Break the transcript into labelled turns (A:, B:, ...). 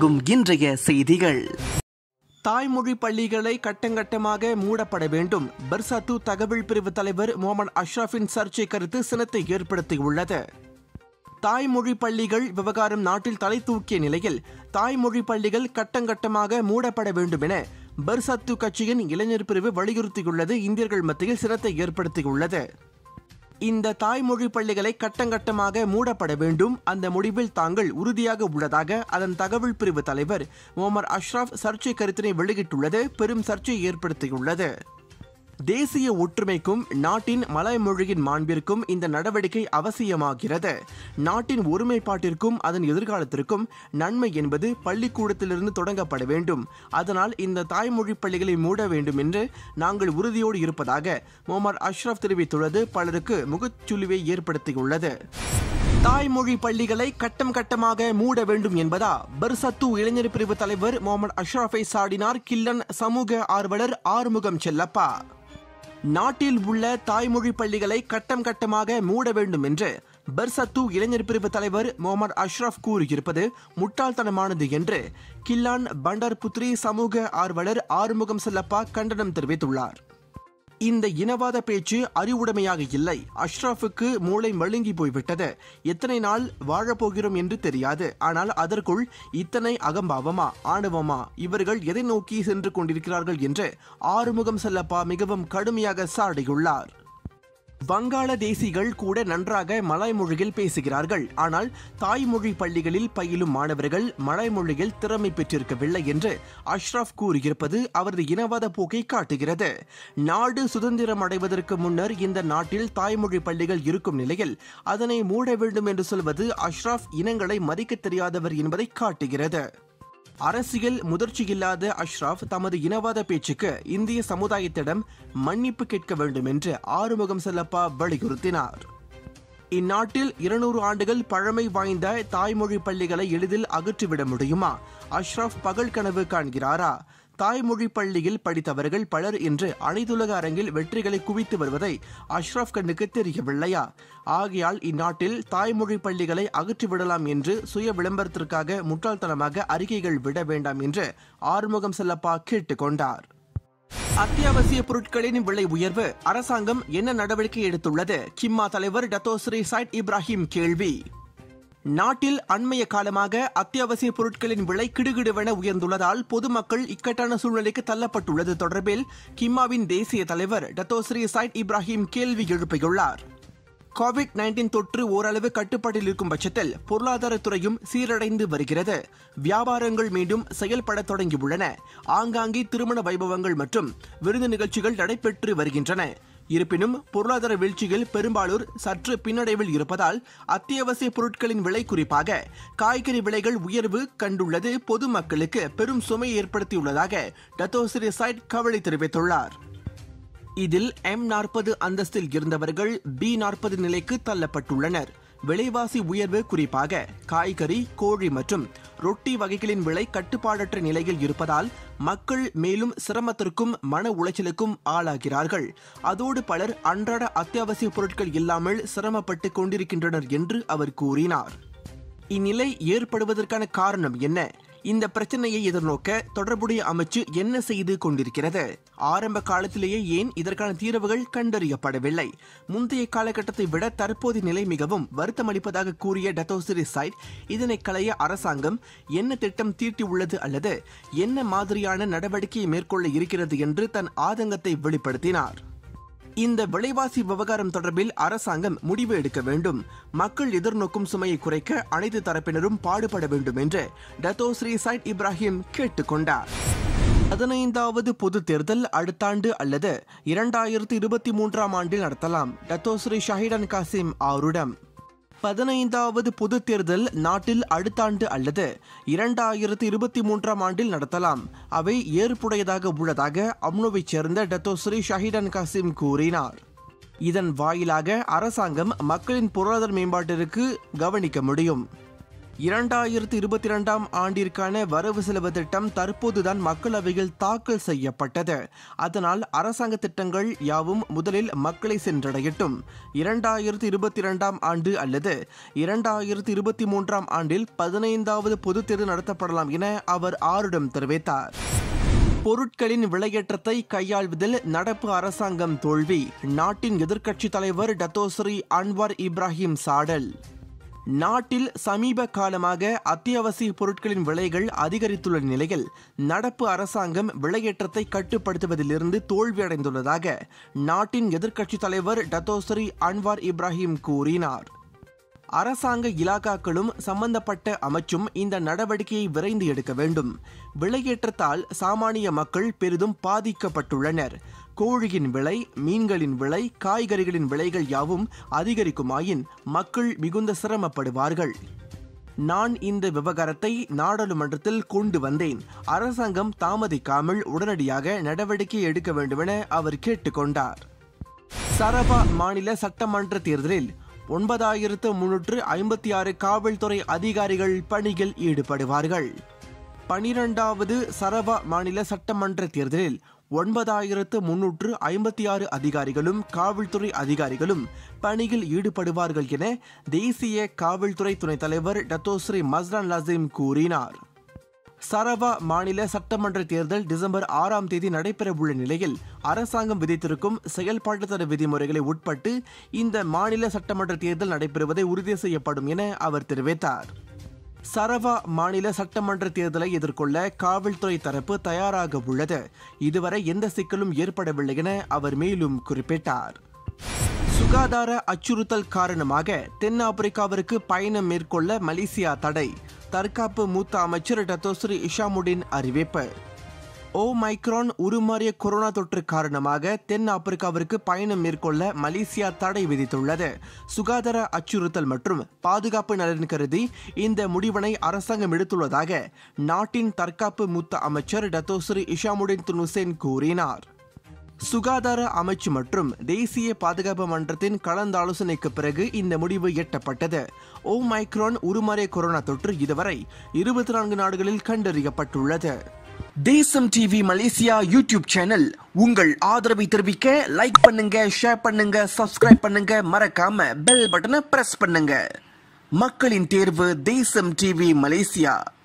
A: வழங்கும் இன்றைய செய்திகள்
B: தாய்மொழி பள்ளிகளை கட்டங்கட்டமாக மூடப்பட வேண்டும் பர்சாத்து தகவல் பிரிவு தலைவர் முகமது அஷ்ரஃபின் சர்ச்சை கருத்து சினத்தை ஏற்படுத்தியுள்ளது தாய்மொழி பள்ளிகள் விவகாரம் நாட்டில் தலை தூக்கிய நிலையில் தாய்மொழி பள்ளிகள் கட்டங்கட்டமாக மூடப்பட வேண்டும் என பர்சத்து கட்சியின் இளைஞர் பிரிவு வலியுறுத்தியுள்ளது இந்தியர்கள் மத்தியில் சினத்தை ஏற்படுத்தியுள்ளது இந்த தாய்மொழி பள்ளிகளை கட்டங்கட்டமாக மூடப்பட வேண்டும் அந்த முடிவில் தாங்கள் உறுதியாக உள்ளதாக அதன் தகவல் பிரிவு தலைவர் முகமது அஷ்ரப் சர்ச்சை கருத்தினை வெளியிட்டுள்ளது பெரும் சர்ச்சையை ஏற்படுத்தியுள்ளது தேசிய ஒற்றுமைக்கும் நாட்டின் மலாய் மொழியின் மாண்பிற்கும் இந்த நடவடிக்கை அவசியமாகிறது நாட்டின் ஒருமைப்பாட்டிற்கும் அதன் எதிர்காலத்திற்கும் நன்மை என்பது பள்ளிக்கூடத்திலிருந்து தொடங்கப்பட வேண்டும் அதனால் இந்த தாய்மொழி பள்ளிகளை மூட வேண்டும் என்று நாங்கள் உறுதியோடு இருப்பதாக முகமது அஷ்ரப் தெரிவித்துள்ளது பலருக்கு முகச்சுளிவை ஏற்படுத்தியுள்ளது தாய்மொழி பள்ளிகளை கட்டம் கட்டமாக மூட வேண்டும் என்பதா பர்சத்து இளைஞர் பிரிவு தலைவர் முகமது அஷ்ரஃபை சாடினார் கில்லன் சமூக ஆர்வலர் ஆறுமுகம் செல்லப்பா நாட்டில் உள்ள தாய்மொழி பள்ளிகளை கட்டம் கட்டமாக மூட வேண்டும் என்று பர்சத்து இளைஞர் பிரிவு தலைவர் முகமது அஷ்ரப் கூறியிருப்பது முட்டாள்தனமானது என்று கில்லான் பண்டர் புத்ரி சமூக ஆர்வலர் ஆறுமுகம் செல்லப்பா கண்டனம் தெரிவித்துள்ளார் இந்த இனவாத பேச்சு அறிவுடைமையாக இல்லை அஷ்ரஃபுக்கு மூளை மழுங்கி போய்விட்டது எத்தனை நாள் வாழப்போகிறோம் என்று தெரியாது ஆனால் அதற்குள் இத்தனை அகம்பாவமா ஆணவமா இவர்கள் எதை நோக்கி சென்று கொண்டிருக்கிறார்கள் என்று ஆறுமுகம் செல்லப்பா மிகவும் கடுமையாக சாடியுள்ளார் வங்காள தேசிகள் கூட நன்றாக மலாய் மொழியில் பேசுகிறார்கள் ஆனால் தாய்மொழி பள்ளிகளில் பயிலும் மாணவர்கள் மலாய் மொழியில் திறமை பெற்றிருக்கவில்லை என்று அஷ்ரப் கூறியிருப்பது அவரது இனவாத போக்கை காட்டுகிறது நாடு சுதந்திரம் அடைவதற்கு முன்னர் இந்த நாட்டில் தாய்மொழி பள்ளிகள் இருக்கும் நிலையில் அதனை மூட வேண்டும் என்று சொல்வது அஷ்ரப் இனங்களை மதிக்க தெரியாதவர் என்பதை காட்டுகிறது அரசியல் முதிர்ச்சியில்லாத அஷ்ராப் தமது இனவாத பேச்சுக்கு இந்திய சமுதாயத்திடம் மன்னிப்பு கேட்க வேண்டும் என்று ஆறுமுகம் செல்லப்பா வலியுறுத்தினார் இந்நாட்டில் இருநூறு ஆண்டுகள் பழமை வாய்ந்த தாய்மொழி பள்ளிகளை எளிதில் அகற்றிவிட முடியுமா அஷ்ரப் பகல் கனவு காண்கிறாரா தாய்மொழி பள்ளியில் படித்தவர்கள் பலர் இன்று அனைத்துலக அரங்கில் வெற்றிகளை குவித்து வருவதை அஷ்ரப் கண்ணுக்கு தெரியவில்லையா ஆகையால் இந்நாட்டில் தாய்மொழி பள்ளிகளை அகற்றிவிடலாம் என்று சுய விளம்பரத்திற்காக முட்டாள்தனமாக அறிக்கைகள் விட வேண்டாம் என்று ஆறுமுகம் செல்லப்பா கேட்டுக்கொண்டார் அத்தியாவசிய பொருட்களின் விலை உயர்வு அரசாங்கம் என்ன நடவடிக்கை எடுத்துள்ளது கிம்மா தலைவர் டத்தோஸ்ரீ சைட் இப்ராஹிம் கேள்வி நாட்டில் அண்மைய காலமாக அத்தியாவசிய பொருட்களின் விலை கிடுகிடுவென உயர்ந்துள்ளதால் பொதுமக்கள் இக்கட்டான சூழ்நிலைக்கு தள்ளப்பட்டுள்ளது தொடர்பில் கிம்மாவின் தேசிய தலைவர் டத்தோஸ்ரீ சைட் இப்ராஹிம் கேள்வி எழுப்பியுள்ளார் கோவிட் நைன்டீன் தொற்று ஓரளவு கட்டுப்பாட்டில் இருக்கும் பட்சத்தில் பொருளாதாரத்துறையும் சீரடைந்து வருகிறது வியாபாரங்கள் மீண்டும் செயல்பட தொடங்கியுள்ளன ஆங்காங்கே திருமண வைபவங்கள் மற்றும் விருந்து நிகழ்ச்சிகள் நடைபெற்று வருகின்றன இருப்பினும் பொருளாதார வீழ்ச்சியில் பெரும்பாலோர் சற்று பின்னடைவில் இருப்பதால் அத்தியாவசிய பொருட்களின் விலை குறிப்பாக காய்கறி விலைகள் உயர்வு கண்டுள்ளது பொதுமக்களுக்கு பெரும் சுமை ஏற்படுத்தியுள்ளதாக டத்தோசிரி சைட் கவலை தெரிவித்துள்ளார் இதில் எம் நாற்பது அந்தஸ்தில் இருந்தவர்கள் பி நாற்பது நிலைக்கு தள்ளப்பட்டுள்ளனர் விலைவாசி உயர்வு குறிப்பாக காய்கறி கோழி மற்றும் ரொட்டி வகைகளின் விலை கட்டுப்பாடற்ற நிலையில் இருப்பதால் மக்கள் மேலும் சிரமத்திற்கும் மன உளைச்சலுக்கும் ஆளாகிறார்கள் அதோடு பலர் அன்றாட அத்தியாவசிய பொருட்கள் இல்லாமல் சிரமப்பட்டு கொண்டிருக்கின்றனர் என்று அவர் கூறினார் இந்நிலை ஏற்படுவதற்கான காரணம் என்ன இந்த பிரச்சனையை எதிர்நோக்க தொடர்புடைய அமைச்சு என்ன செய்து கொண்டிருக்கிறது ஆரம்ப காலத்திலேயே ஏன் இதற்கான தீர்வுகள் கண்டறியப்படவில்லை முந்தைய காலகட்டத்தை விட தற்போதைய நிலை மிகவும் வருத்தமளிப்பதாக கூறிய டத்தோசிரி சைட் இதனை களைய அரசாங்கம் என்ன திட்டம் தீட்டியுள்ளது அல்லது என்ன மாதிரியான நடவடிக்கையை மேற்கொள்ள இருக்கிறது என்று தன் ஆதங்கத்தை வெளிப்படுத்தினார் இந்த விலைவாசி விவகாரம் தொடர்பில் அரசாங்கம் முடிவு எடுக்க வேண்டும் மக்கள் எதிர்நோக்கும் சுமையை குறைக்க அனைத்து தரப்பினரும் பாடுபட வேண்டும் என்று டத்தோ ஸ்ரீ சைட் இப்ராஹிம் கேட்டுக்கொண்டார் பதினைந்தாவது பொது தேர்தல் அடுத்த ஆண்டு அல்லது இரண்டாயிரத்தி இருபத்தி மூன்றாம் ஆண்டில் நடத்தலாம் டத்தோஸ்ரீ ஷஹீடன் காசிம் ஆருடம் பதினைந்தாவது பொது தேர்தல் நாட்டில் அடுத்த ஆண்டு அல்லது இரண்டாயிரத்தி இருபத்தி மூன்றாம் ஆண்டில் நடத்தலாம் அவை ஏற்புடையதாக உள்ளதாக அம்னோவைச் சேர்ந்த டத்தோஸ்ரீ ஷஹீடன் காசிம் கூறினார் இதன் வாயிலாக அரசாங்கம் மக்களின் பொருளாதார மேம்பாட்டிற்கு கவனிக்க முடியும் இரண்டாயிரத்தி இருபத்தி இரண்டாம் ஆண்டிற்கான வரவு செலவு திட்டம் தற்போதுதான் மக்களவையில் தாக்கல் செய்யப்பட்டது அதனால் அரசாங்க திட்டங்கள் யாவும் முதலில் மக்களை சென்றடையட்டும் இரண்டாயிரத்தி இருபத்தி இரண்டாம் ஆண்டு அல்லது இரண்டாயிரத்தி இருபத்தி மூன்றாம் ஆண்டில் பதினைந்தாவது பொதுத் தேர்தல் நடத்தப்படலாம் என அவர் ஆருடம் தெரிவித்தார் பொருட்களின் விலையேற்றத்தை கையாள்வதில் நடப்பு அரசாங்கம் தோல்வி நாட்டின் எதிர்க்கட்சித் தலைவர் டத்தோஸ்ரீ அன்வார் இப்ராஹிம் சாடல் நாட்டில் சமீப காலமாக அத்தியாவசிய பொருட்களின் விலைகள் அதிகரித்துள்ள நிலையில் நடப்பு அரசாங்கம் விலையேற்றத்தை கட்டுப்படுத்துவதிலிருந்து தோல்வியடைந்துள்ளதாக நாட்டின் எதிர்க்கட்சித் தலைவர் டத்தோஸ்ரீ அன்வார் இப்ராஹிம் கூறினார் அரசாங்க இலாகாக்களும் சம்பந்தப்பட்ட அமைச்சும் இந்த நடவடிக்கையை விரைந்து எடுக்க வேண்டும் விலையேற்றத்தால் சாமானிய மக்கள் பெரிதும் பாதிக்கப்பட்டுள்ளனர் கோழியின் விலை மீன்களின் விலை காய்கறிகளின் விலைகள் யாவும் அதிகரிக்குமாயின் மக்கள் மிகுந்த சிரமப்படுவார்கள் நான் இந்த விவகாரத்தை நாடாளுமன்றத்தில் கொண்டு வந்தேன் அரசாங்கம் தாமதிக்காமல் உடனடியாக நடவடிக்கை எடுக்க வேண்டுமென அவர் கேட்டுக்கொண்டார் சரபா மாநில சட்டமன்ற தேர்தலில் ஒன்பதாயிரத்து முன்னூற்று ஐம்பத்தி ஆறு காவல்துறை அதிகாரிகள் பணியில் ஈடுபடுவார்கள் பனிரெண்டாவது சரபா மாநில சட்டமன்ற தேர்தலில் ஒன்பதாயிரத்து முன்னூற்று ஐம்பத்தி ஆறு அதிகாரிகளும் காவல்துறை அதிகாரிகளும் பணியில் ஈடுபடுவார்கள் என தேசிய காவல்துறை துணைத் தலைவர் டத்தோஸ்ரீ மஸ்ரான் லசீம் கூறினார் சரவா மாநில சட்டமன்ற தேர்தல் டிசம்பர் ஆறாம் தேதி நடைபெறவுள்ள நிலையில் அரசாங்கம் விதித்திருக்கும் செயல்பாட்டு தர விதிமுறைகளை உட்பட்டு இந்த மாநில சட்டமன்ற தேர்தல் நடைபெறுவதை உறுதி செய்யப்படும் என அவர் தெரிவித்தார் சரவா மாநில சட்டமன்ற தேர்தலை எதிர்கொள்ள காவல்துறை தரப்பு தயாராக உள்ளது இதுவரை எந்த சிக்கலும் ஏற்படவில்லை என அவர் மேலும் குறிப்பிட்டார் சுகாதார அச்சுறுத்தல் காரணமாக தென்னாப்பிரிக்காவிற்கு பயணம் மேற்கொள்ள மலேசியா தடை தற்காப்பு மூத்த அமைச்சர் டத்தோஸ்ரீ இஷாமுடின் அறிவிப்பு ஓ மைக்ரான் உருமாறிய கொரோனா தொற்று காரணமாக தென் ஆப்பிரிக்காவிற்கு பயணம் மேற்கொள்ள மலேசியா தடை விதித்துள்ளது சுகாதார அச்சுறுத்தல் மற்றும் பாதுகாப்பு நலன் கருதி இந்த முடிவினை அரசாங்கம் எடுத்துள்ளதாக நாட்டின் தற்காப்பு மூத்த அமைச்சர் டத்தோஸ்ரீ இஷாமுடின் துனுசேன் கூறினார் சுகாதார அமைச்சு மற்றும் தேசிய பாதுகாப்பு மன்றத்தின் கலந்தாலோசனைக்கு பிறகு இந்த முடிவு எட்டப்பட்டது ஓ மைக்ரான் உருமாறிய கொரோனா தொற்று இதுவரை இருபத்தி நான்கு நாடுகளில் கண்டறியப்பட்டுள்ளது தேசம் டிவி மலேசியா யூடியூப் சேனல் உங்கள் ஆதரவை தெரிவிக்க லைக் பண்ணுங்க ஷேர் பண்ணுங்க சப்ஸ்கிரைப் பண்ணுங்க மறக்காம பெல் பட்டனை பிரஸ் பண்ணுங்க மக்களின் தேர்வு தேசம் டிவி மலேசியா